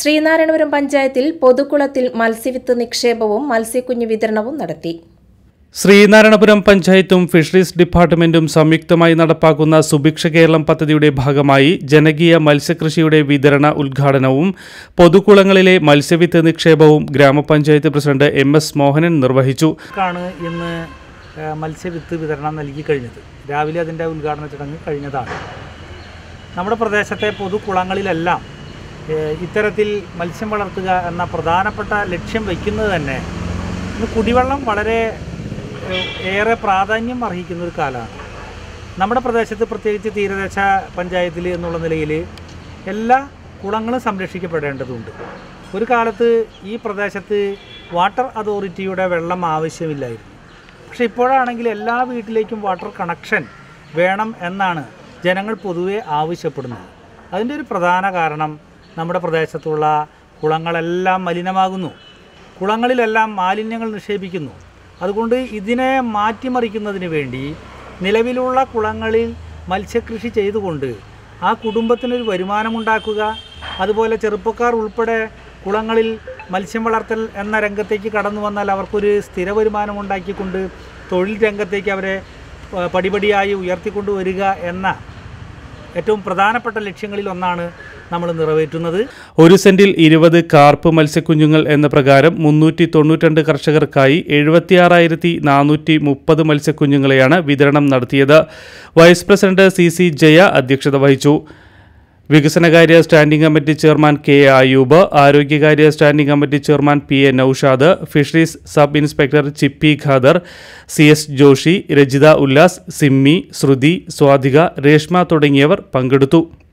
ശ്രീനാരായണപുരം പഞ്ചായത്തിൽ പൊതുകുളത്തിൽ മത്സ്യവിത്ത് നിക്ഷേപവും മത്സ്യക്കുഞ്ഞ് വിതരണവും നടത്തി ശ്രീനാരായണപുരം പഞ്ചായത്തും ഫിഷറീസ് ഡിപ്പാർട്ട്മെന്റും സംയുക്തമായി നടപ്പാക്കുന്ന സുഭിക്ഷ കേരളം പദ്ധതിയുടെ ഭാഗമായി ജനകീയ മത്സ്യകൃഷിയുടെ വിതരണ ഉദ്ഘാടനവും പൊതുകുളങ്ങളിലെ മത്സ്യവിത്ത് നിക്ഷേപവും ഗ്രാമപഞ്ചായത്ത് പ്രസിഡന്റ് എം എസ് മോഹനൻ നിർവഹിച്ചു ാണ് ഇന്ന് ഏഹ്, മത്സ്യവിത്ത് വിതരണം നൽകി കഴിഞ്ഞത് രാവിലെ അതിൻ്റെ ഉദ്ഘാടന ചടങ്ങ് കഴിഞ്ഞതാണ് നമ്മുടെ പ്രദേശത്തെ പൊതുകുളങ്ങളിലെല്ലാം ഏഹ്, ഇത്തരത്തിൽ മത്സ്യം വളർത്തുക എന്ന പ്രധാനപ്പെട്ട ലക്ഷ്യം വയ്ക്കുന്നത് തന്നെ ഇന്ന് കുടിവെള്ളം വളരെ ഏഹ്, ഏറെ പ്രാധാന്യം അർഹിക്കുന്ന ഒരു കാലമാണ് നമ്മുടെ പ്രദേശത്ത് പ്രത്യേകിച്ച് തീരദേശ പഞ്ചായത്തിൽ എന്നുള്ള നിലയിൽ എല്ലാ കുളങ്ങളും സംരക്ഷിക്കപ്പെടേണ്ടതുണ്ട് ഒരു കാലത്ത് ഈ പ്രദേശത്ത് വാട്ടർ അതോറിറ്റിയുടെ വെള്ളം ആവശ്യമില്ലായിരുന്നു പക്ഷേ ഇപ്പോഴാണെങ്കിൽ എല്ലാ വീട്ടിലേക്കും വാട്ടർ കണക്ഷൻ വേണം എന്നാണ് ജനങ്ങൾ പൊതുവെ ആവശ്യപ്പെടുന്നത് അതിൻ്റെ ഒരു പ്രധാന കാരണം നമ്മുടെ പ്രദേശത്തുള്ള കുളങ്ങളെല്ലാം മലിനമാകുന്നു കുളങ്ങളിലെല്ലാം മാലിന്യങ്ങൾ നിക്ഷേപിക്കുന്നു അതുകൊണ്ട് ഇതിനെ മാറ്റിമറിക്കുന്നതിന് വേണ്ടി നിലവിലുള്ള കുളങ്ങളിൽ മത്സ്യകൃഷി ചെയ്തുകൊണ്ട് ആ കുടുംബത്തിനൊരു വരുമാനമുണ്ടാക്കുക അതുപോലെ ചെറുപ്പക്കാർ ഉൾപ്പെടെ കുളങ്ങളിൽ മത്സ്യം വളർത്തൽ എന്ന രംഗത്തേക്ക് കടന്നു വന്നാൽ അവർക്കൊരു സ്ഥിര വരുമാനം ഉണ്ടാക്കിക്കൊണ്ട് തൊഴിൽ രംഗത്തേക്ക് അവരെ പ- പടിപടിയായി ഉയർത്തിക്കൊണ്ടുവരിക എന്ന ഏറ്റവും പ്രധാനപ്പെട്ട ലക്ഷ്യങ്ങളിൽ ഒന്നാണ് നമ്മൾ നിറവേറ്റുന്നത് ഒരു സെന്റിൽ ഇരുപത് കാർപ്പ് മത്സ്യക്കുഞ്ഞുങ്ങൾ എന്ന പ്രകാരം മുന്നൂറ്റി തൊണ്ണൂറ്റിരണ്ട് കർഷകർക്കായി എഴുപത്തിയാറായിരത്തി നാനൂറ്റി മുപ്പത് മത്സ്യക്കുഞ്ഞുങ്ങളെയാണ് വിതരണം നടത്തിയത് vice president C C Jaya അധ്യക്ഷത വഹിച്ചു വികസനകാര്യ standing committee chairman K A Ayoob ആരോഗ്യകാര്യ standing committee chairman P A Noushad fisheries sub inspector Chippy Khader C S Joshi Rajitha Ullas Simmy Shruthi Swathika Reshma തുടങ്ങിയവർ പങ്കെടുത്തു